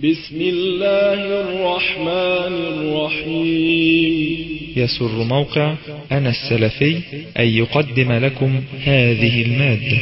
بسم الله الرحمن الرحيم يسر موقع أنا السلفي أن يقدم لكم هذه المادة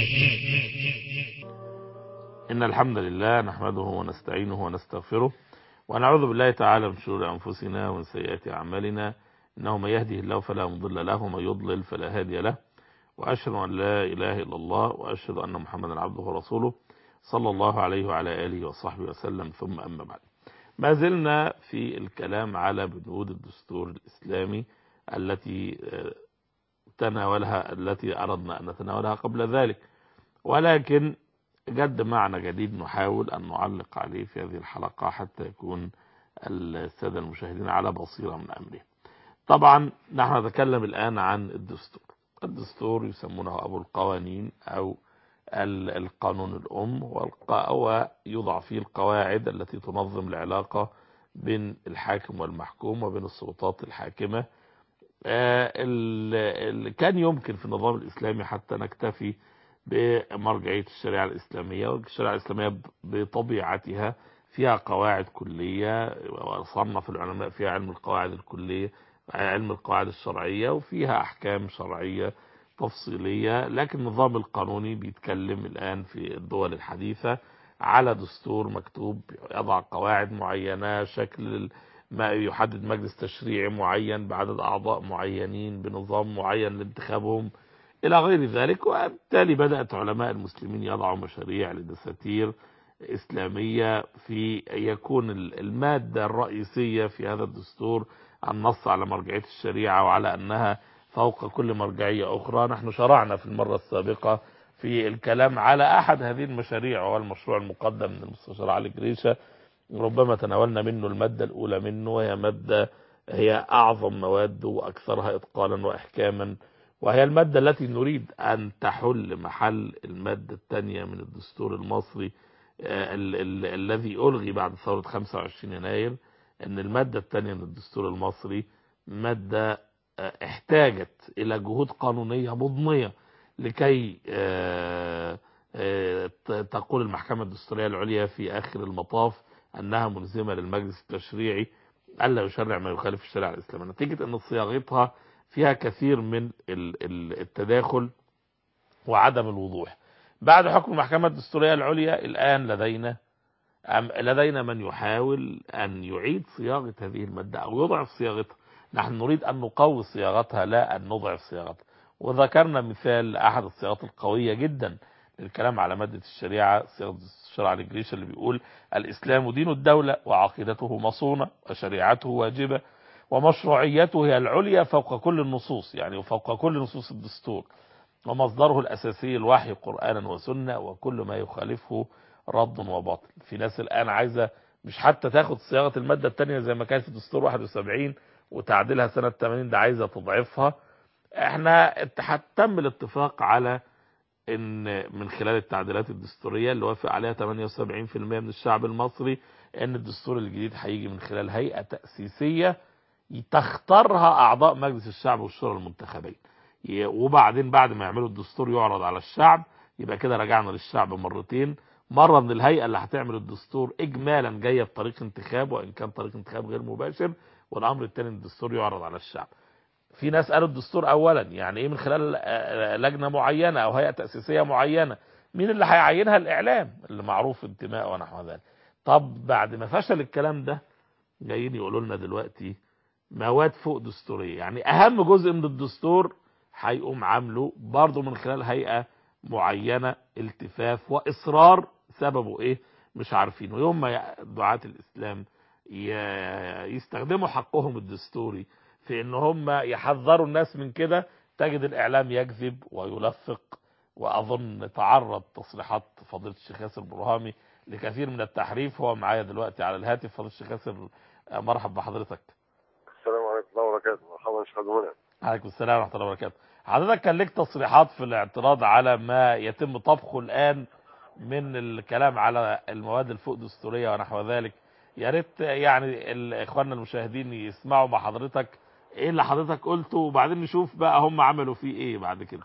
إن الحمد لله نحمده ونستعينه ونستغفره ونعوذ بالله تعالى من شرور أنفسنا ومن سيئات أعمالنا إنه من يهده الله فلا مضل له ومن يضلل فلا هادي له وأشهد أن لا إله إلا الله وأشهد أن محمدا عبده ورسوله صلى الله عليه وعلى آله وصحبه وسلم ثم أما بعد ما زلنا في الكلام على بنود الدستور الإسلامي التي تناولها التي أردنا أن نتناولها قبل ذلك ولكن جد معنى جديد نحاول أن نعلق عليه في هذه الحلقة حتى يكون السادة المشاهدين على بصيرة من أمره طبعا نحن نتكلم الآن عن الدستور الدستور يسمونه أبو القوانين أو القانون الأم ويوضع فيه القواعد التي تنظم العلاقة بين الحاكم والمحكوم وبين السلطات الحاكمة كان يمكن في النظام الإسلامي حتى نكتفي بمرجعية الشريعة الإسلامية والشريعة الإسلامية بطبيعتها فيها قواعد كلية وصنف العلماء فيها علم القواعد الكلية علم القواعد الشرعية وفيها أحكام شرعية تفصيلية لكن النظام القانوني بيتكلم الآن في الدول الحديثة على دستور مكتوب يضع قواعد معينة شكل ما يحدد مجلس تشريعي معين بعدد أعضاء معينين بنظام معين لانتخابهم إلى غير ذلك وبالتالي بدأت علماء المسلمين يضعوا مشاريع لدساتير إسلامية في يكون المادة الرئيسية في هذا الدستور النص على مرجعية الشريعة وعلى أنها فوق كل مرجعية أخرى نحن شرعنا في المرة السابقة في الكلام على أحد هذه المشاريع وهو المشروع المقدم من المستشار علي جريشة ربما تناولنا منه المادة الأولى منه وهي مادة هي أعظم مواد وأكثرها إتقانا وإحكاما وهي المادة التي نريد أن تحل محل المادة الثانية من الدستور المصري ال ال الذي ألغي بعد ثورة 25 يناير أن المادة الثانية من الدستور المصري مادة احتاجت إلى جهود قانونية مضنية لكي تقول المحكمة الدستورية العليا في آخر المطاف أنها ملزمة للمجلس التشريعي ألا يشرع ما يخالف الشريعة الإسلامية نتيجة أن صياغتها فيها كثير من التداخل وعدم الوضوح بعد حكم المحكمة الدستورية العليا الآن لدينا لدينا من يحاول أن يعيد صياغة هذه المادة أو يضعف صياغتها نحن نريد أن نقوي صياغتها لا أن نضعف صياغتها وذكرنا مثال أحد الصياغات القوية جدا للكلام على مادة الشريعة صياغة الشرع الإنجليزي اللي بيقول الإسلام دين الدولة وعقيدته مصونة وشريعته واجبة ومشروعيته هي العليا فوق كل النصوص يعني وفوق كل نصوص الدستور ومصدره الأساسي الوحي قرآنا وسنة وكل ما يخالفه رد وباطل في ناس الآن عايزة مش حتى تاخد صياغة المادة الثانية زي ما كانت في دستور 71 وتعديلها سنة 80 ده عايزة تضعفها احنا تم الاتفاق على ان من خلال التعديلات الدستورية اللي وافق عليها 78% من الشعب المصري ان الدستور الجديد هيجي من خلال هيئة تأسيسية تختارها اعضاء مجلس الشعب والشورى المنتخبين وبعدين بعد ما يعملوا الدستور يعرض على الشعب يبقى كده رجعنا للشعب مرتين مرة من الهيئة اللي هتعمل الدستور اجمالا جاية بطريق انتخاب وان كان طريق انتخاب غير مباشر والامر الثاني الدستور يعرض على الشعب في ناس قالوا الدستور اولا يعني ايه من خلال لجنة معينة او هيئة تأسيسية معينة مين اللي هيعينها الاعلام اللي معروف انتماء ونحو ذلك طب بعد ما فشل الكلام ده جايين يقولوا لنا دلوقتي مواد فوق دستورية يعني اهم جزء من الدستور هيقوم عامله برضه من خلال هيئة معينة التفاف واصرار سببه ايه مش عارفين ويوم ما دعاة الاسلام يستخدموا حقهم الدستوري في ان هم يحذروا الناس من كده تجد الاعلام يكذب ويلفق واظن تعرض تصريحات فضيله الشيخ ياسر برهامي لكثير من التحريف هو معايا دلوقتي على الهاتف فضيله الشيخ ياسر مرحب بحضرتك السلام عليكم ورحمه الله وبركاته مرحبا شيخ هنا عليكم السلام ورحمه الله وبركاته حضرتك كان لك تصريحات في الاعتراض على ما يتم طبخه الان من الكلام على المواد الفوق دستوريه ونحو ذلك يا ريت يعني اخواننا المشاهدين يسمعوا مع حضرتك ايه اللي حضرتك قلته وبعدين نشوف بقى هم عملوا فيه ايه بعد كده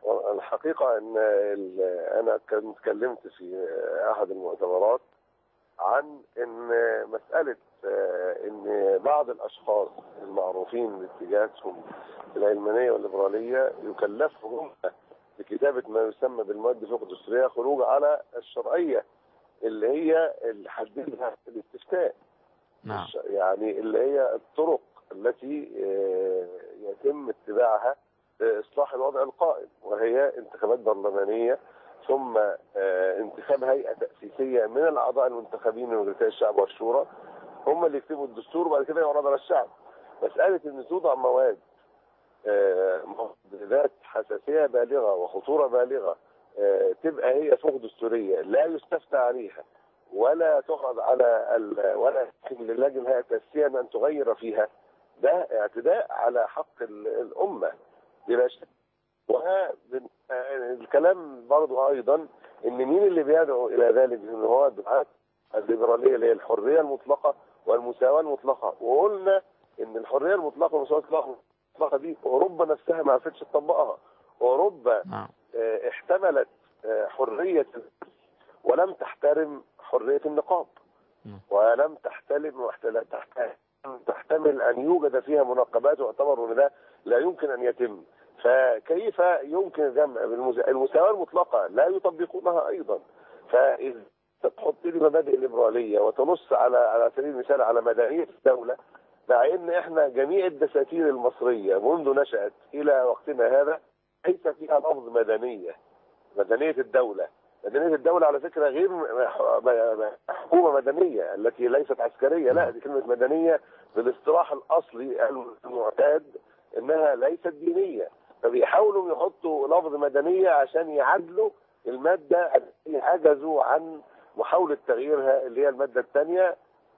الحقيقة ان ال- انا كنت اتكلمت في احد المؤتمرات عن ان مساله آه، ان بعض الاشخاص المعروفين باتجاهاتهم العلمانيه والليبراليه يكلفهم بكتابه ما يسمى بالمواد فوق الدستوريه خروج على الشرعيه اللي هي اللي حددها الاستفتاء نعم الش- يعني اللي هي الطرق التي آه، يتم اتباعها لاصلاح الوضع القائم وهي انتخابات برلمانيه ثم آه، انتخاب هيئه تاسيسيه من الاعضاء المنتخبين من مجلسي الشعب والشورى هم اللي يكتبوا الدستور وبعد كده يعرض على الشعب مساله ان توضع مواد آه، مواد ذات حساسيه بالغه وخطوره بالغه آه، تبقى هي فوق دستوريه لا يستفتى عليها ولا تعرض على ال... ولا يمكن للجنه الهيئه التاسيسيه ان تغير فيها ده اعتداء على حق ال- الامه بلا شك والكلام برضو ايضا ان مين اللي بيدعو الى ذلك ان هو دعاة الليبراليه اللي هي الحريه المطلقه والمساواه المطلقه وقلنا ان الحريه المطلقه والمساواه المطلقه دي اوروبا نفسها ما عرفتش تطبقها اوروبا نعم آه، احتملت آه، حريه ولم تحترم حريه النقاب نعم. ولم تحترم واحتل- تحت- تحتمل ان يوجد فيها مناقبات واعتبروا ان ده لا يمكن ان يتم فكيف يمكن الجمع بالمز- المساواه المطلقه لا يطبقونها ايضا فاذا تحط لي مبادئ ليبراليه وتنص على على سبيل المثال على مدنيه الدوله مع ان احنا جميع الدساتير المصريه منذ نشات الى وقتنا هذا ليس فيها لفظ مدنيه مدنيه الدوله مدنيه الدوله على فكره غير م- م- حكومه مدنيه التي ليست عسكريه لا دي كلمه مدنيه بالاصطلاح الاصلي المعتاد انها ليست دينيه فبيحاولوا يحطوا لفظ مدنيه عشان يعدلوا الماده التي عجزوا عن محاوله تغييرها اللي هي الماده الثانيه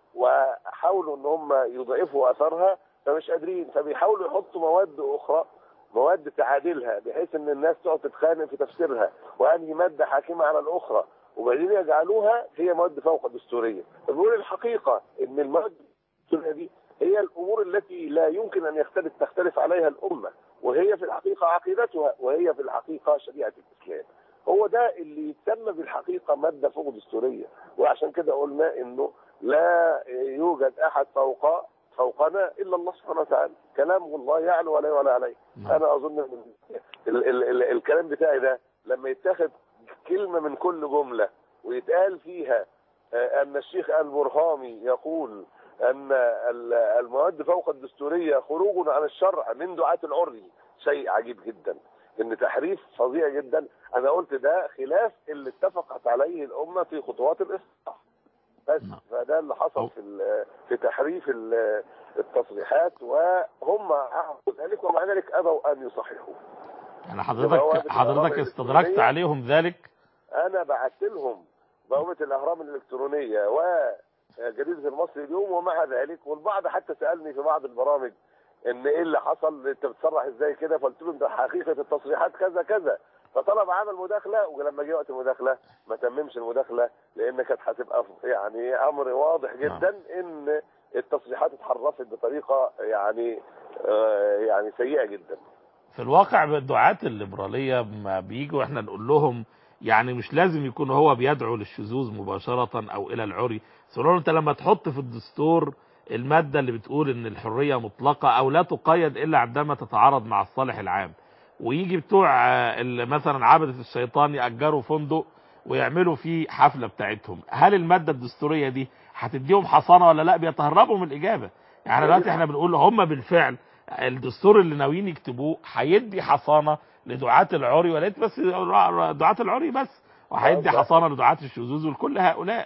وحاولوا ان هم يضعفوا اثرها فمش قادرين فبيحاولوا يحطوا مواد اخرى مواد تعادلها بحيث ان الناس تقعد تتخانق في تفسيرها وانهي ماده حاكمه على الاخرى وبعدين يجعلوها هي مواد فوق دستوريه فبيقول الحقيقه ان المواد الدستوريه دي هي الامور التي لا يمكن ان يختلف تختلف عليها الامه وهي في الحقيقه عقيدتها وهي في الحقيقه شريعه الاسلام هو ده اللي يتسمى بالحقيقه ماده فوق دستوريه وعشان كده قلنا انه لا يوجد احد فوق فوقنا الا الله سبحانه وتعالى كلام الله يعلو ولا يعلى عليه نعم. انا اظن ان ال ال ال الكلام بتاعي ده لما يتاخد كلمه من كل جمله ويتقال فيها آه، ان الشيخ البرهامي يقول ان ال- المواد فوق الدستوريه خروج عن الشرع من دعاة العري شيء عجيب جدا ان تحريف فظيع جدا انا قلت ده خلاف اللي اتفقت عليه الامه في خطوات الاصلاح بس نعم. فده اللي حصل أو- في ال- في تحريف ال- التصريحات وهم عملوا ذلك ومع ذلك ابوا ان يصححوا يعني يبقى هو حضرتك بالإضافة حضرتك استدركت الإلكترونية. عليهم ذلك انا بعت لهم بوابه الاهرام الالكترونيه وجريده المصري اليوم ومع ذلك والبعض حتى سالني في بعض البرامج ان ايه اللي حصل انت بتصرح ازاي كده فقلت لهم ده حقيقه التصريحات كذا كذا فطلب عمل مداخله ولما جه وقت المداخله ما تممش المداخله لان كانت هتبقى يعني امر واضح جدا ان التصريحات اتحرفت بطريقه يعني آه يعني سيئه جدا في الواقع الدعاة الليبرالية ما بيجوا احنا نقول لهم يعني مش لازم يكون هو بيدعو للشذوذ مباشرة او الى العري بس نقول له انت لما تحط في الدستور المادة اللي بتقول ان الحرية مطلقة او لا تقيد الا عندما تتعارض مع الصالح العام ويجي بتوع آه، ال- مثلا عبدة الشيطان يأجروا فندق ويعملوا فيه حفلة بتاعتهم هل المادة الدستورية دي هتديهم حصانة ولا لا بيتهربوا من الإجابة يعني دلوقتي احنا بنقول هم بالفعل الدستور اللي ناويين يكتبوه هيدي حصانة لدعاة العري وليت بس دعاة العري بس وهيدي آه، حصانة لدعاة الشذوذ ولكل هؤلاء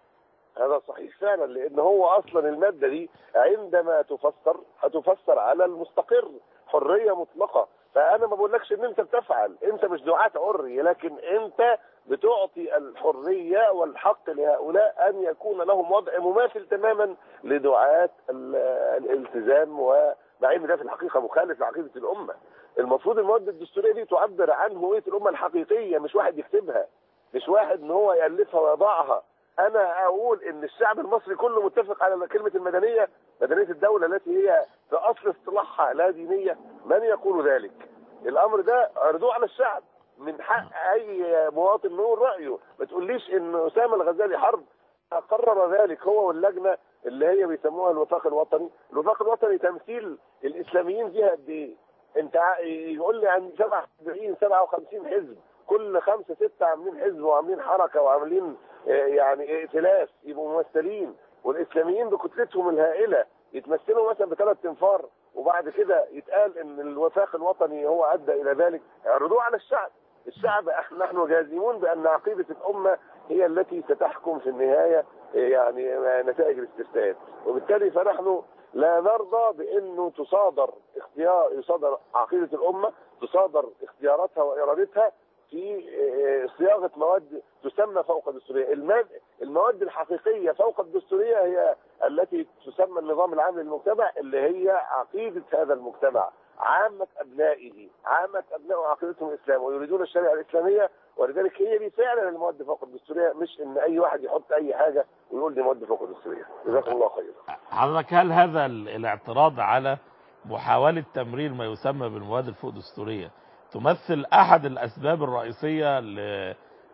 هذا صحيح فعلا لان هو اصلا الماده دي عندما تفسر هتفسر على المستقر حريه مطلقه فانا ما بقولكش ان انت بتفعل انت مش دعاة عري لكن انت بتعطي الحريه والحق لهؤلاء ان يكون لهم وضع مماثل تماما لدعاة ال- الالتزام ومع ان ده في الحقيقه مخالف لعقيده الامه المفروض المواد الدستوريه دي تعبر عن هويه الامه الحقيقيه مش واحد يكتبها مش واحد ان هو يالفها ويضعها انا اقول ان الشعب المصري كله متفق على كلمه المدنيه مدنيه الدوله التي هي في اصل اصطلاحها لا دينيه من يقول ذلك الامر ده اعرضوه على الشعب من حق اي مواطن انه يقول رايه ما تقوليش ان اسامه الغزالي حرب قرر ذلك هو واللجنه اللي هي بيسموها الوفاق الوطني، الوفاق الوطني تمثيل الاسلاميين فيها قد ايه؟ انت ع- يقول لي عن 77 57 حزب كل خمسه سته عاملين حزب وعاملين حركه وعاملين آه، يعني ائتلاف يبقوا ممثلين والاسلاميين بكتلتهم الهائله يتمثلوا مثلا بثلاث تنفار وبعد كده يتقال ان الوفاق الوطني هو ادى الى ذلك اعرضوه على الشعب الشعب احنا نحن جازمون بان عقيده الامه هي التي ستحكم في النهايه يعني نتائج الاستفتاءات وبالتالي فنحن لا نرضى بانه تصادر اختيار يصادر عقيده الامه تصادر اختياراتها وارادتها في آه، صياغه مواد تسمى فوق الدستوريه، الماد المواد الحقيقيه فوق الدستوريه هي التي تسمى النظام العام للمجتمع اللي هي عقيده هذا المجتمع، عامه ابنائه، عامه ابنائه عقيدتهم الاسلام ويريدون الشريعه الاسلاميه ولذلك هي دي فعلا المواد فوق الدستوريه مش ان اي واحد يحط اي حاجه ويقول دي مواد فوق الدستوريه، جزاكم الله خير. حضرتك هل هذا ال- الاعتراض على محاولة تمرير ما يسمى بالمواد الفوق دستورية تمثل أحد الأسباب الرئيسية ل...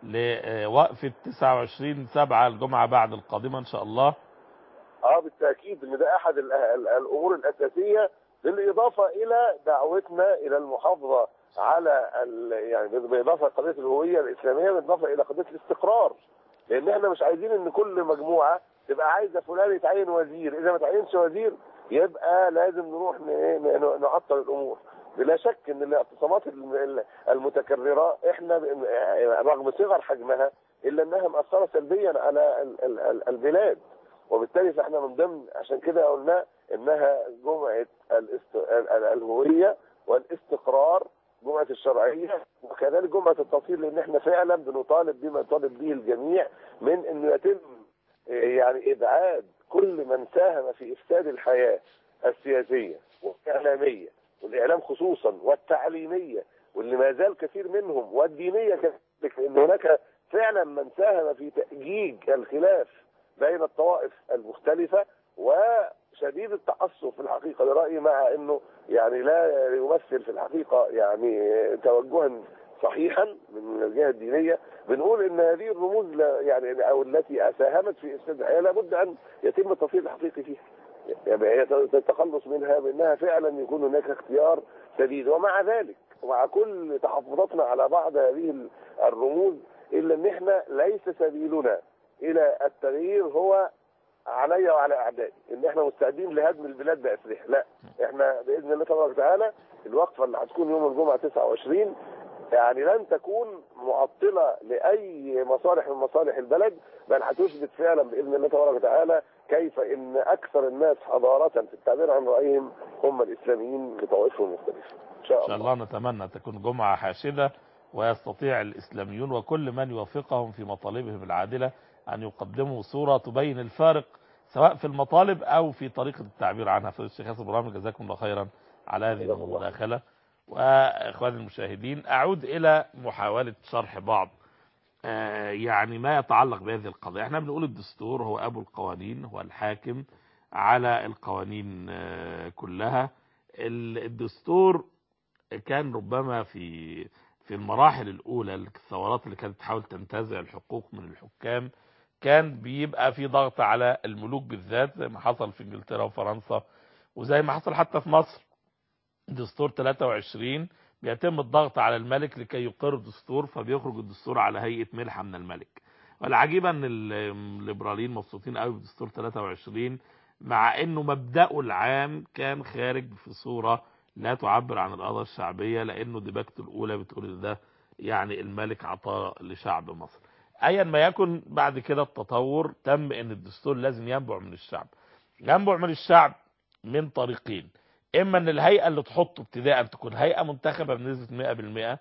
لوقفة 29 سبعة الجمعة بعد القادمة إن شاء الله اه بالتاكيد ان ده احد ال- ال- الامور الاساسيه بالاضافه الى دعوتنا الى المحافظه على ال- يعني بالاضافه لقضيه الهويه الاسلاميه بالاضافه الى قضيه الاستقرار لان احنا مش عايزين ان كل مجموعه تبقى عايزه فلان يتعين وزير اذا ما تعينش وزير يبقى لازم نروح ن- ن- نعطل الامور بلا شك ان الاعتصامات ال- ال- المتكرره احنا ب- رغم صغر حجمها الا انها مأثره سلبيا على ال- ال- ال- البلاد وبالتالي فاحنا من ضمن عشان كده قلنا انها جمعه الاست... ال- ال- الهويه والاستقرار جمعه الشرعيه وكذلك جمعه التطهير لان احنا فعلا بنطالب بما يطالب به الجميع من انه يتم إيه، يعني ابعاد كل من ساهم في افساد الحياه السياسيه والاعلاميه والاعلام خصوصا والتعليميه واللي ما زال كثير منهم والدينيه كذلك لان هناك فعلا من ساهم في تاجيج الخلاف بين الطوائف المختلفة وشديد التعصب في الحقيقة لرأيي مع أنه يعني لا يمثل في الحقيقة يعني توجها صحيحا من الجهة الدينية بنقول ان هذه الرموز لا- يعني او التي ساهمت في افساد الحياه لابد ان يتم التصوير الحقيقي فيها يعني هي التخلص منها بانها فعلا يكون هناك اختيار سديد ومع ذلك ومع كل تحفظاتنا على بعض هذه الرموز الا ان احنا ليس سبيلنا الى التغيير هو علي وعلى اعدائي ان احنا مستعدين لهدم البلاد باسلحه لا احنا باذن الله تبارك وتعالى الوقفه اللي هتكون يوم الجمعه 29 يعني لن تكون معطله لاي مصالح من مصالح البلد بل هتثبت فعلا باذن الله تبارك وتعالى كيف ان اكثر الناس حضاره في التعبير عن رايهم هم الاسلاميين بطوائفهم المختلفه ان شاء إن شاء الله الله نتمنى تكون جمعة حاشدة ويستطيع الإسلاميون وكل من يوافقهم في مطالبهم العادلة أن يقدموا صورة تبين الفارق سواء في المطالب أو في طريقة التعبير عنها فضيلة الشيخ ياسر ابراهيم جزاكم الله خيرا على هذه جزاكم الله. المداخلة وإخواني المشاهدين أعود إلى محاولة شرح بعض آه، يعني ما يتعلق بهذه القضية احنا بنقول الدستور هو أبو القوانين هو الحاكم على القوانين آه، كلها ال- الدستور كان ربما في في المراحل الأولى الثورات اللي كانت تحاول تنتزع الحقوق من الحكام كان بيبقى في ضغط على الملوك بالذات زي ما حصل في انجلترا وفرنسا وزي ما حصل حتى في مصر دستور 23 بيتم الضغط على الملك لكي يقر دستور فبيخرج الدستور على هيئة ملحة من الملك والعجيب ان ال- الليبراليين مبسوطين قوي بدستور 23 مع انه مبدأه العام كان خارج في صورة لا تعبر عن القضاء الشعبية لانه ديباجته الاولى بتقول إن ده يعني الملك عطاء لشعب مصر ايا ما يكن بعد كده التطور تم ان الدستور لازم ينبع من الشعب ينبع من الشعب من طريقين اما ان الهيئه اللي تحطه ابتداء تكون هيئه منتخبه بنسبه 100%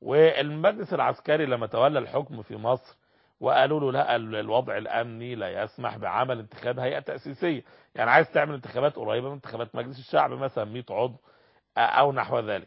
والمجلس العسكري لما تولى الحكم في مصر وقالوا له لا ال- الوضع الامني لا يسمح بعمل انتخاب هيئه تاسيسيه يعني عايز تعمل انتخابات قريبه من انتخابات مجلس الشعب مثلا 100 عضو او نحو ذلك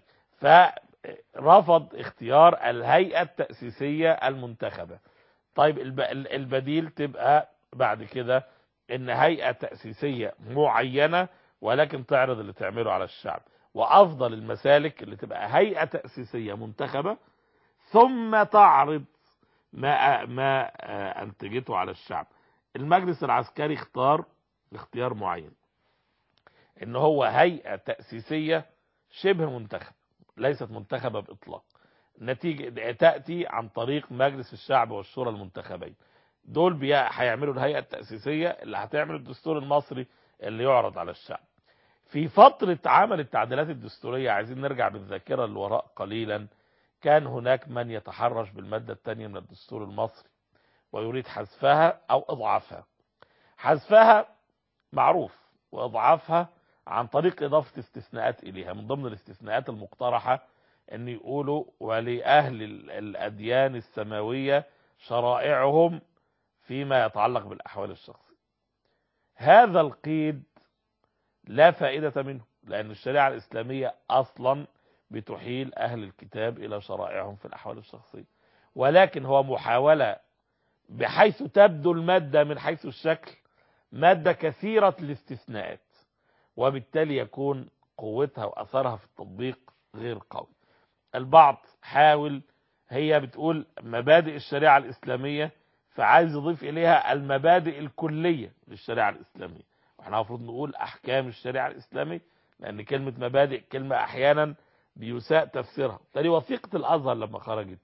فرفض اختيار الهيئه التاسيسيه المنتخبه طيب الب- ال- البديل تبقى بعد كده ان هيئه تاسيسيه معينه ولكن تعرض اللي تعمله على الشعب وافضل المسالك اللي تبقى هيئه تاسيسيه منتخبه ثم تعرض ما ما آه، انتجته على الشعب المجلس العسكري اختار اختيار معين ان هو هيئة تأسيسية شبه منتخب ليست منتخبة بإطلاق نتيجة تأتي عن طريق مجلس الشعب والشورى المنتخبين دول بي- هيعملوا الهيئة التأسيسية اللي هتعمل الدستور المصري اللي يعرض على الشعب في فترة عمل التعديلات الدستورية عايزين نرجع بالذاكرة للوراء قليلا كان هناك من يتحرش بالمادة الثانية من الدستور المصري ويريد حذفها أو إضعافها حذفها معروف وإضعافها عن طريق إضافة استثناءات إليها من ضمن الاستثناءات المقترحة أن يقولوا ولأهل ال- الأديان السماوية شرائعهم فيما يتعلق بالأحوال الشخصية هذا القيد لا فائدة منه لأن الشريعة الإسلامية أصلا بتحيل أهل الكتاب إلى شرائعهم في الأحوال الشخصية ولكن هو محاولة بحيث تبدو المادة من حيث الشكل مادة كثيرة الاستثناءات وبالتالي يكون قوتها وأثرها في التطبيق غير قوي البعض حاول هي بتقول مبادئ الشريعة الإسلامية فعايز يضيف إليها المبادئ الكلية للشريعة الإسلامية واحنا المفروض نقول أحكام الشريعة الإسلامية لأن كلمة مبادئ كلمة أحيانا بيساء تفسيرها تالي وثيقة الأزهر لما خرجت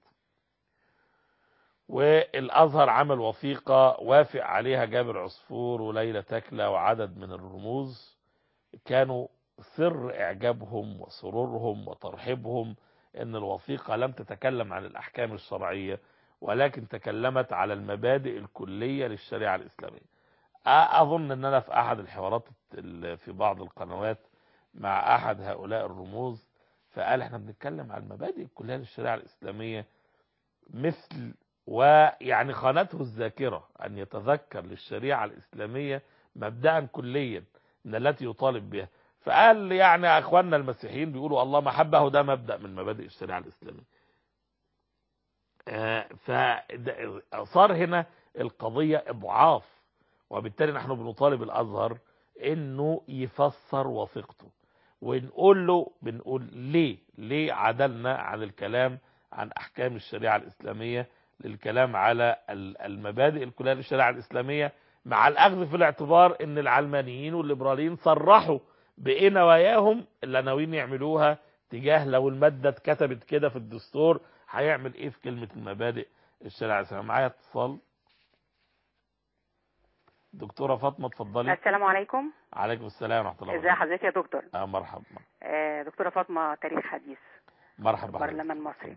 والأزهر عمل وثيقة وافق عليها جابر عصفور وليلى تكلة وعدد من الرموز كانوا سر إعجابهم وسرورهم وترحيبهم أن الوثيقة لم تتكلم عن الأحكام الشرعية ولكن تكلمت على المبادئ الكلية للشريعة الإسلامية أظن أن أنا في أحد الحوارات ال- في بعض القنوات مع أحد هؤلاء الرموز فقال احنا بنتكلم عن المبادئ الكلية للشريعة الإسلامية مثل ويعني خانته الذاكرة أن يتذكر للشريعة الإسلامية مبدأ كليا من التي يطالب بها فقال يعني أخواننا المسيحيين بيقولوا الله محبه ده مبدأ من مبادئ الشريعة الإسلامية آه، فصار هنا القضية إضعاف وبالتالي نحن بنطالب الأزهر إنه يفسر وثيقته ونقول له بنقول ليه ليه عدلنا عن الكلام عن أحكام الشريعة الإسلامية للكلام على ال- المبادئ الكلية للشريعة الإسلامية مع الأخذ في الاعتبار أن العلمانيين والليبراليين صرحوا بإيه نواياهم اللي ناويين يعملوها تجاه لو المادة اتكتبت كده في الدستور هيعمل إيه في كلمة المبادئ الشريعة الإسلامية معايا اتصال دكتورة فاطمة اتفضلي السلام عليكم عليكم السلام ورحمة الله ازي وبركاته حضرتك يا دكتور آه مرحبا آه دكتورة فاطمة تاريخ حديث مرحبا حضرتك. برلمان مصري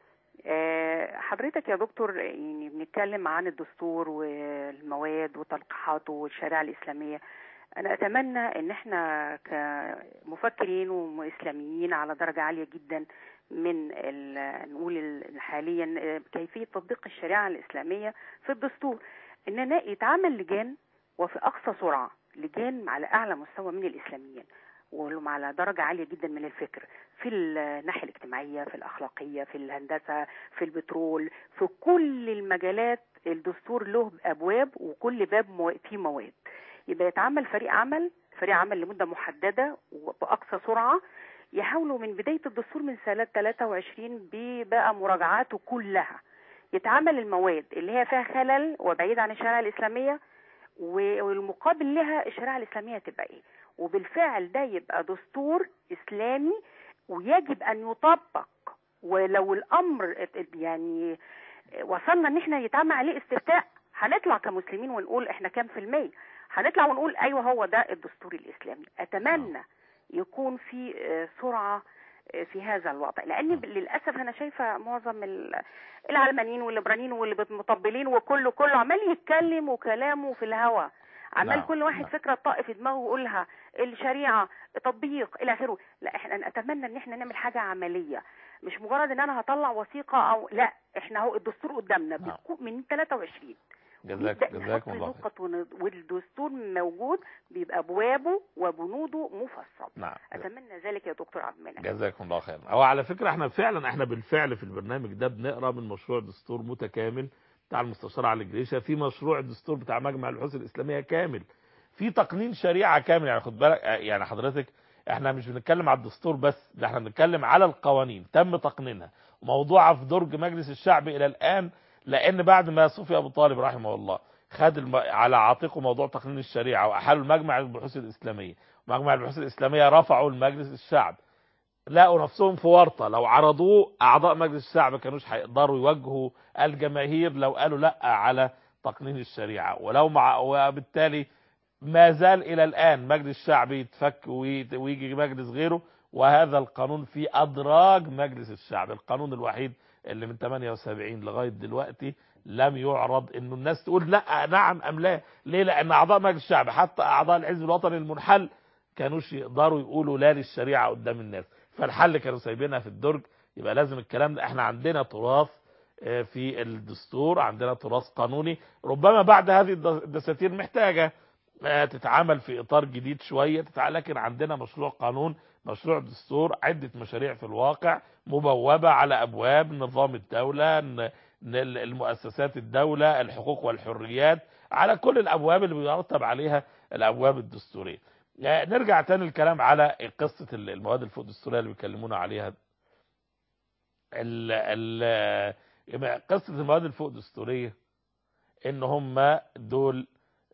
آه حضرتك يا دكتور يعني بنتكلم عن الدستور والمواد وتلقيحاته والشريعة الإسلامية أنا أتمنى إن إحنا كمفكرين وإسلاميين على درجة عالية جدا من ال- نقول ال- حاليا آه، كيفية تطبيق الشريعة الإسلامية في الدستور إن يتعمل لجان وفي أقصى سرعة لجان على أعلى مستوى من الإسلاميين وهم على درجة عالية جدا من الفكر في الناحية الاجتماعية في الأخلاقية في الهندسة في البترول في كل المجالات الدستور له أبواب وكل باب مو- فيه مواد يبقى يتعمل فريق عمل فريق عمل لمدة محددة وبأقصى سرعة يحاولوا من بداية الدستور من سنة 23 ببقى مراجعاته كلها يتعمل المواد اللي هي فيها خلل وبعيد عن الشريعة الإسلامية و- والمقابل لها الشريعة الإسلامية تبقى إيه وبالفعل ده يبقى دستور إسلامي ويجب أن يطبق ولو الأمر ات- يعني وصلنا إن إحنا يتعمل عليه استفتاء هنطلع كمسلمين ونقول إحنا كام في المية هنطلع ونقول أيوه هو ده الدستور الإسلامي أتمنى يكون في آه، سرعة آه، في هذا الوضع لأن ب- للأسف أنا شايفة معظم ال- العلمانيين والليبرانيين والمطبلين وكله كله عمال يتكلم وكلامه في الهوا عمال نعم، كل واحد نعم. فكره طاق في دماغه ويقولها الشريعه تطبيق الى اخره لا احنا أنا اتمنى ان احنا نعمل حاجه عمليه مش مجرد ان انا هطلع وثيقه او لا احنا اهو الدستور قدامنا نعم. بتكون من 23 جزاك نبدأ جزاكم نحط الله خير نقط ون- والدستور موجود بيبقى ابوابه وبنوده مفصل نعم اتمنى ذلك يا دكتور عبد المنعم جزاكم الله خير هو على فكرة احنا فعلا احنا بالفعل في البرنامج ده بنقرا من مشروع دستور متكامل بتاع المستشار علي جريشة في مشروع الدستور بتاع مجمع البحوث الإسلامية كامل في تقنين شريعة كامل يعني خد بالك اه يعني حضرتك احنا مش بنتكلم على الدستور بس ده احنا بنتكلم على القوانين تم تقنينها وموضوعها في درج مجلس الشعب إلى الآن لأن بعد ما صفي أبو طالب رحمه الله خد الم... على عاتقه موضوع تقنين الشريعه واحالوا المجمع البحوث الاسلاميه مجمع البحوث الاسلاميه رفعوا لمجلس الشعب لقوا نفسهم في ورطه لو عرضوه اعضاء مجلس الشعب كانوش هيقدروا يواجهوا الجماهير لو قالوا لا على تقنين الشريعه ولو مع وبالتالي ما زال الى الان مجلس الشعب يتفك ويت- ويجي مجلس غيره وهذا القانون في ادراج مجلس الشعب القانون الوحيد اللي من 78 لغايه دلوقتي لم يعرض انه الناس تقول لا نعم ام لا ليه لان اعضاء مجلس الشعب حتى اعضاء الحزب الوطني المنحل كانوش يقدروا يقولوا لا للشريعه قدام الناس فالحل كانوا سايبينها في الدرج يبقى لازم الكلام ده احنا عندنا تراث آه، في الدستور عندنا تراث قانوني ربما بعد هذه الد- الدساتير محتاجه آه، تتعامل في اطار جديد شويه تتع- لكن عندنا مشروع قانون مشروع دستور عده مشاريع في الواقع مبوبه على ابواب نظام الدوله ن- ن- المؤسسات الدوله الحقوق والحريات على كل الابواب اللي بيرتب عليها الابواب الدستوريه آه، نرجع تاني الكلام على قصه ال- المواد الفوق الدستوريه اللي بيكلمونا عليها ال ال يبقى قصه المواد الفوق الدستوريه ان هم دول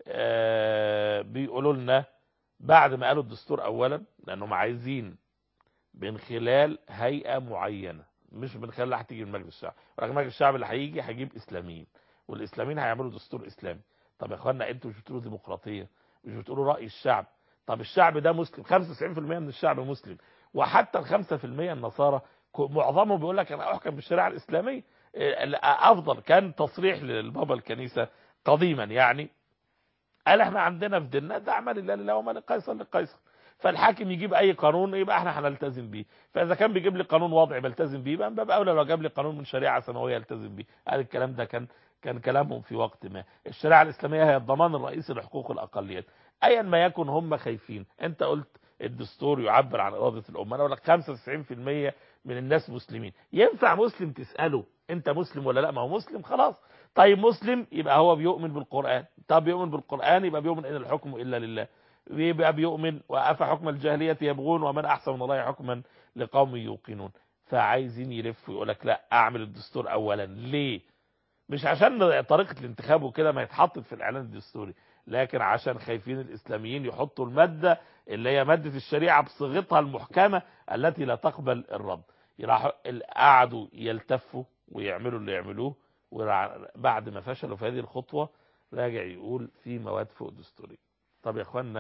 آه، بيقولوا لنا بعد ما قالوا الدستور اولا لانهم عايزين من خلال هيئه معينه مش من خلال اللي هتيجي من مجلس الشعب ولكن مجلس الشعب اللي هيجي هيجيب اسلاميين والاسلاميين هيعملوا دستور اسلامي طب يا اخوانا انتوا مش بتقولوا ديمقراطيه مش بتقولوا راي الشعب طب الشعب ده مسلم 95% من الشعب مسلم وحتى ال 5% النصارى ك- معظمهم بيقول لك انا احكم بالشريعه الاسلاميه إيه، افضل كان تصريح للبابا الكنيسه قديما يعني قال احنا عندنا في ديننا ده عمل الله لله وما لقيصر لقيصر فالحاكم يجيب اي قانون يبقى احنا هنلتزم بيه فاذا كان بيجيب لي قانون وضعي بلتزم بيه يبقى من باب اولى لو جاب لي قانون من شريعه سماويه يلتزم بيه هذا الكلام ده كان كان كلامهم في وقت ما الشريعه الاسلاميه هي الضمان الرئيسي لحقوق الاقليات ايا ما يكن هم خايفين انت قلت الدستور يعبر عن اراده الامه انا اقول لك 95% من الناس مسلمين ينفع مسلم تساله انت مسلم ولا لا ما هو مسلم خلاص طيب مسلم يبقى هو بيؤمن بالقران طب بيؤمن بالقران يبقى بيؤمن ان الحكم الا لله يبقى بيؤمن وافى حكم الجاهليه يبغون ومن احسن من الله حكما لقوم يوقنون فعايزين يلفوا يقول لك لا اعمل الدستور اولا ليه مش عشان طريقه الانتخاب وكده ما يتحطت في الاعلان الدستوري لكن عشان خايفين الاسلاميين يحطوا الماده اللي هي ماده الشريعه بصيغتها المحكمه التي لا تقبل الرد يراحوا قعدوا يلتفوا ويعملوا اللي يعملوه وبعد ما فشلوا في هذه الخطوه راجع يقول في مواد فوق دستوريه طب يا اخوانا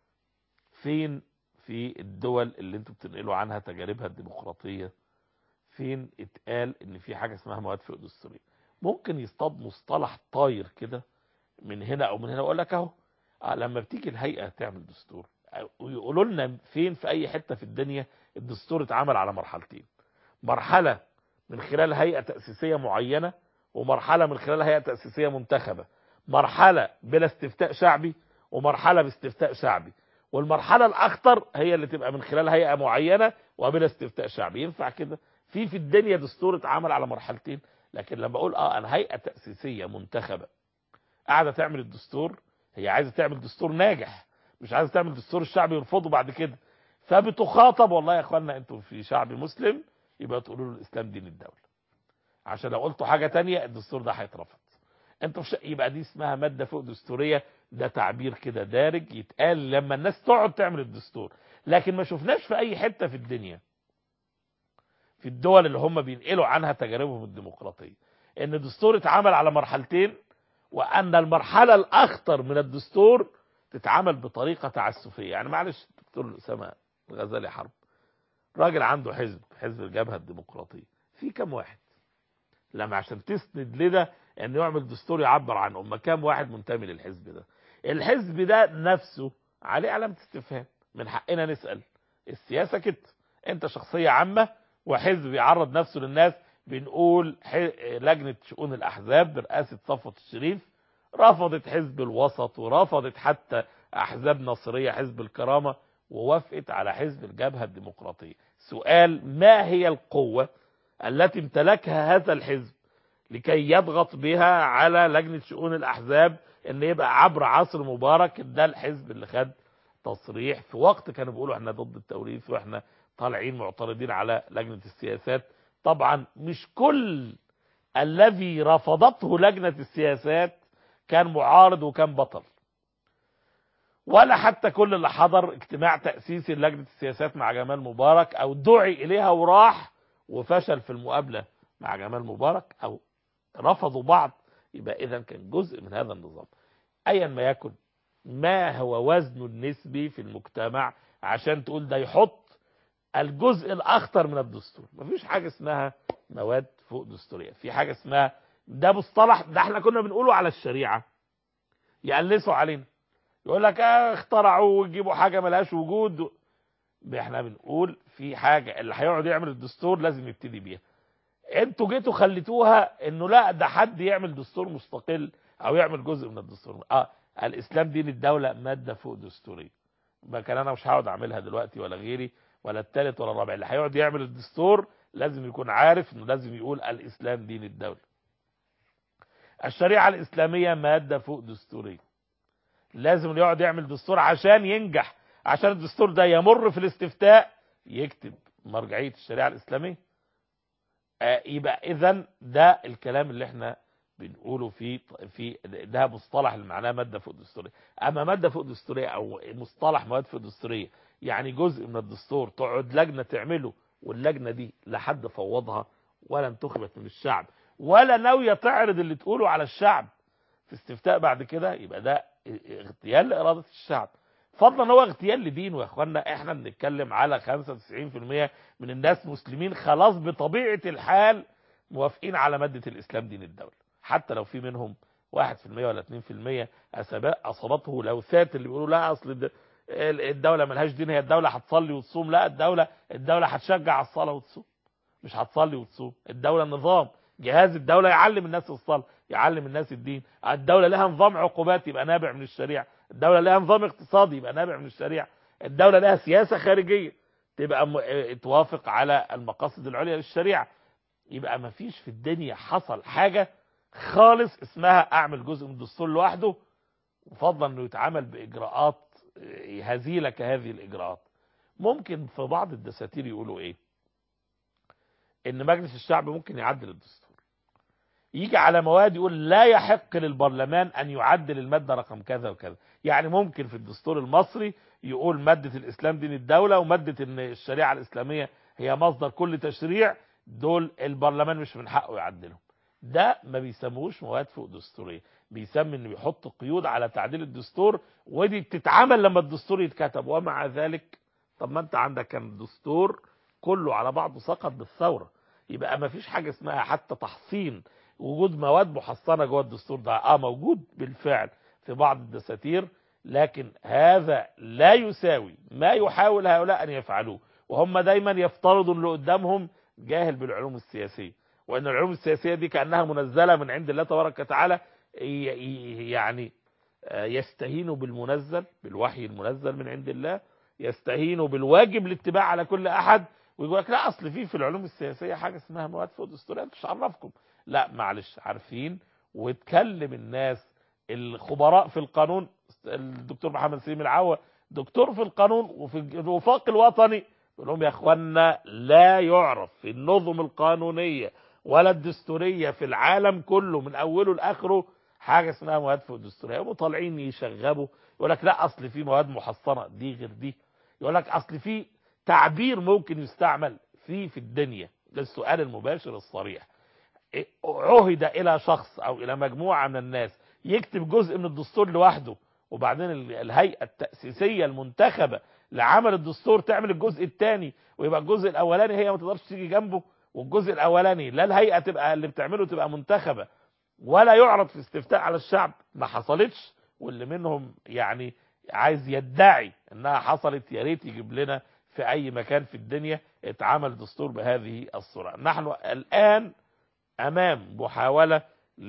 فين في الدول اللي انتوا بتنقلوا عنها تجاربها الديمقراطيه فين اتقال ان في حاجه اسمها مواد فوق دستوريه ممكن يصطاد مصطلح طاير كده من هنا او من هنا اقول لك اهو آه، لما بتيجي الهيئه تعمل دستور آه، ويقولوا لنا فين في اي حته في الدنيا الدستور اتعمل على مرحلتين مرحله من خلال هيئه تاسيسيه معينه ومرحله من خلال هيئه تاسيسيه منتخبه مرحله بلا استفتاء شعبي ومرحله باستفتاء شعبي والمرحله الاخطر هي اللي تبقى من خلال هيئه معينه وبلا استفتاء شعبي ينفع كده في في الدنيا دستور اتعمل على مرحلتين لكن لما اقول اه انا هيئه تاسيسيه منتخبه قاعده تعمل الدستور هي عايزه تعمل دستور ناجح مش عايزه تعمل دستور الشعب يرفضه بعد كده فبتخاطب والله يا اخوانا انتوا في شعب مسلم يبقى تقولوا له الاسلام دين الدوله عشان لو قلتوا حاجه تانية الدستور ده هيترفض انتوا في ش... يبقى دي اسمها ماده فوق دستوريه ده تعبير كده دارج يتقال لما الناس تقعد تعمل الدستور لكن ما شفناش في اي حته في الدنيا في الدول اللي هم بينقلوا عنها تجاربهم الديمقراطيه ان الدستور اتعمل على مرحلتين وان المرحله الاخطر من الدستور تتعمل بطريقه تعسفيه يعني معلش دكتور اسامه الغزالي حرب راجل عنده حزب حزب الجبهه الديمقراطيه في كم واحد لما عشان تسند لده انه يعمل دستور يعبر عن امه كام واحد منتمي للحزب ده الحزب ده نفسه عليه علامه استفهام من حقنا نسال السياسه كده انت شخصيه عامه وحزب يعرض نفسه للناس بنقول لجنه شؤون الاحزاب برئاسه صفوت الشريف رفضت حزب الوسط ورفضت حتى احزاب نصريه حزب الكرامه ووافقت على حزب الجبهه الديمقراطيه سؤال ما هي القوه التي امتلكها هذا الحزب لكي يضغط بها على لجنه شؤون الاحزاب ان يبقى عبر عصر مبارك ده الحزب اللي خد تصريح في وقت كانوا بيقولوا احنا ضد التوريث واحنا طالعين معترضين على لجنه السياسات طبعا مش كل الذي رفضته لجنه السياسات كان معارض وكان بطل ولا حتى كل اللي حضر اجتماع تأسيسي لجنة السياسات مع جمال مبارك او دعي اليها وراح وفشل في المقابلة مع جمال مبارك او رفضوا بعض يبقى اذا كان جزء من هذا النظام ايا ما يكن ما هو وزنه النسبي في المجتمع عشان تقول ده يحط الجزء الاخطر من الدستور مفيش حاجة اسمها مواد فوق دستورية في حاجة اسمها ده مصطلح ده احنا كنا بنقوله على الشريعة يقلسوا علينا يقول لك اه اخترعوا ويجيبوا حاجة ملهاش وجود احنا بنقول في حاجة اللي هيقعد يعمل الدستور لازم يبتدي بيها انتوا جيتوا خليتوها انه لا ده حد يعمل دستور مستقل او يعمل جزء من الدستور اه الاسلام دين الدولة مادة فوق دستورية ما كان انا مش هقعد اعملها دلوقتي ولا غيري ولا الثالث ولا الرابع اللي هيقعد يعمل الدستور لازم يكون عارف انه لازم يقول الاسلام دين الدولة الشريعة الاسلامية مادة فوق دستورية لازم اللي يقعد يعمل دستور عشان ينجح عشان الدستور ده يمر في الاستفتاء يكتب مرجعية الشريعة الاسلامية آه يبقى اذا ده الكلام اللي احنا بنقوله في في ده مصطلح اللي معناه ماده فوق دستوريه اما ماده فوق دستوريه او مصطلح مواد فوق دستوريه يعني جزء من الدستور تقعد لجنه تعمله واللجنه دي لا حد فوضها ولا انتخبت من الشعب ولا ناويه تعرض اللي تقوله على الشعب في استفتاء بعد كده يبقى ده اغتيال لاراده الشعب فضلا هو اغتيال لدينه يا اخوانا احنا بنتكلم على 95% من الناس مسلمين خلاص بطبيعه الحال موافقين على ماده الاسلام دين الدوله حتى لو في منهم 1% ولا 2% اصابته لوثات اللي بيقولوا لا اصل الدوله ملهاش دين هي الدوله هتصلي وتصوم لا الدوله الدوله هتشجع على الصلاه وتصوم مش هتصلي وتصوم الدوله نظام جهاز الدوله يعلم الناس الصلاه يعلم الناس الدين الدوله لها نظام عقوبات يبقى نابع من الشريعه الدوله لها نظام اقتصادي يبقى نابع من الشريعه الدوله لها سياسه خارجيه تبقى م... توافق على المقاصد العليا للشريعه يبقى ما فيش في الدنيا حصل حاجه خالص اسمها اعمل جزء من الدستور لوحده وفضلا انه يتعامل باجراءات هزيله كهذه الاجراءات ممكن في بعض الدساتير يقولوا ايه ان مجلس الشعب ممكن يعدل الدستور يجي على مواد يقول لا يحق للبرلمان ان يعدل الماده رقم كذا وكذا يعني ممكن في الدستور المصري يقول ماده الاسلام دين الدوله وماده ان الشريعه الاسلاميه هي مصدر كل تشريع دول البرلمان مش من حقه يعدلهم ده ما بيسموش مواد فوق دستوريه بيسمي انه بيحط قيود على تعديل الدستور ودي بتتعمل لما الدستور يتكتب ومع ذلك طب ما انت عندك كان دستور كله على بعضه سقط بالثوره يبقى ما فيش حاجه اسمها حتى تحصين وجود مواد محصنه جوه الدستور ده اه موجود بالفعل في بعض الدساتير لكن هذا لا يساوي ما يحاول هؤلاء ان يفعلوه وهم دايما يفترضوا اللي قدامهم جاهل بالعلوم السياسيه وان العلوم السياسيه دي كانها منزله من عند الله تبارك وتعالى يعني يستهينوا بالمنزل بالوحي المنزل من عند الله يستهينوا بالواجب الاتباع على كل احد ويقول لك لا اصل في في العلوم السياسيه حاجه اسمها مواد فوق دستوريه مش عرفكم لا معلش عارفين وتكلم الناس الخبراء في القانون الدكتور محمد سليم العوا دكتور في القانون وفي الوفاق الوطني يقول لهم يا اخوانا لا يعرف في النظم القانونيه ولا الدستوريه في العالم كله من اوله لاخره حاجه اسمها مواد فوق دستوريه يقوموا طالعين يشغبوا يقول لك لا اصل في مواد محصنه دي غير دي يقول لك اصل في تعبير ممكن يستعمل فيه في الدنيا ده السؤال المباشر الصريح عهد الى شخص او الى مجموعه من الناس يكتب جزء من الدستور لوحده وبعدين الهيئه التاسيسيه المنتخبه لعمل الدستور تعمل الجزء الثاني ويبقى الجزء الاولاني هي ما تقدرش تيجي جنبه والجزء الاولاني لا الهيئه تبقى اللي بتعمله تبقى منتخبه ولا يعرض في استفتاء على الشعب ما حصلتش واللي منهم يعني عايز يدعي انها حصلت يا ريت يجيب لنا في اي مكان في الدنيا اتعمل دستور بهذه الصوره نحن الان امام محاوله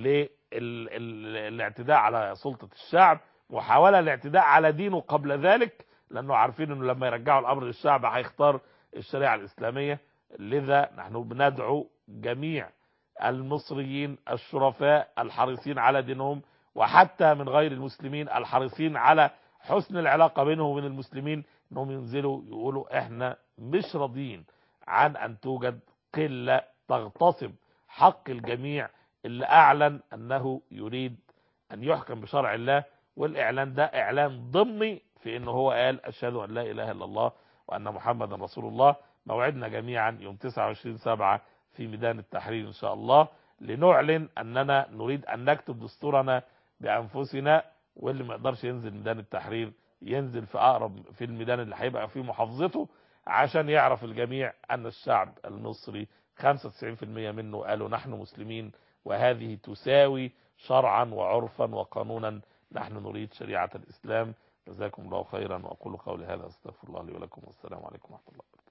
للاعتداء على سلطه الشعب محاوله للاعتداء على دينه قبل ذلك لانه عارفين انه لما يرجعوا الامر للشعب هيختار الشريعه الاسلاميه لذا نحن بندعو جميع المصريين الشرفاء الحريصين على دينهم وحتى من غير المسلمين الحريصين على حسن العلاقه بينهم وبين المسلمين انهم ينزلوا يقولوا احنا مش راضيين عن ان توجد قله تغتصب حق الجميع اللي اعلن انه يريد ان يحكم بشرع الله والاعلان ده اعلان ضمني في انه هو قال اشهد ان لا اله الا الله وان محمدا رسول الله موعدنا جميعا يوم 29 7 في ميدان التحرير ان شاء الله لنعلن اننا نريد ان نكتب دستورنا بانفسنا واللي ما يقدرش ينزل ميدان التحرير ينزل في اقرب في الميدان اللي هيبقى في محافظته عشان يعرف الجميع ان الشعب المصري 95% منه قالوا نحن مسلمين وهذه تساوي شرعا وعرفا وقانونا نحن نريد شريعة الإسلام جزاكم الله خيرا وأقول قولي هذا أستغفر الله لي ولكم والسلام عليكم ورحمة الله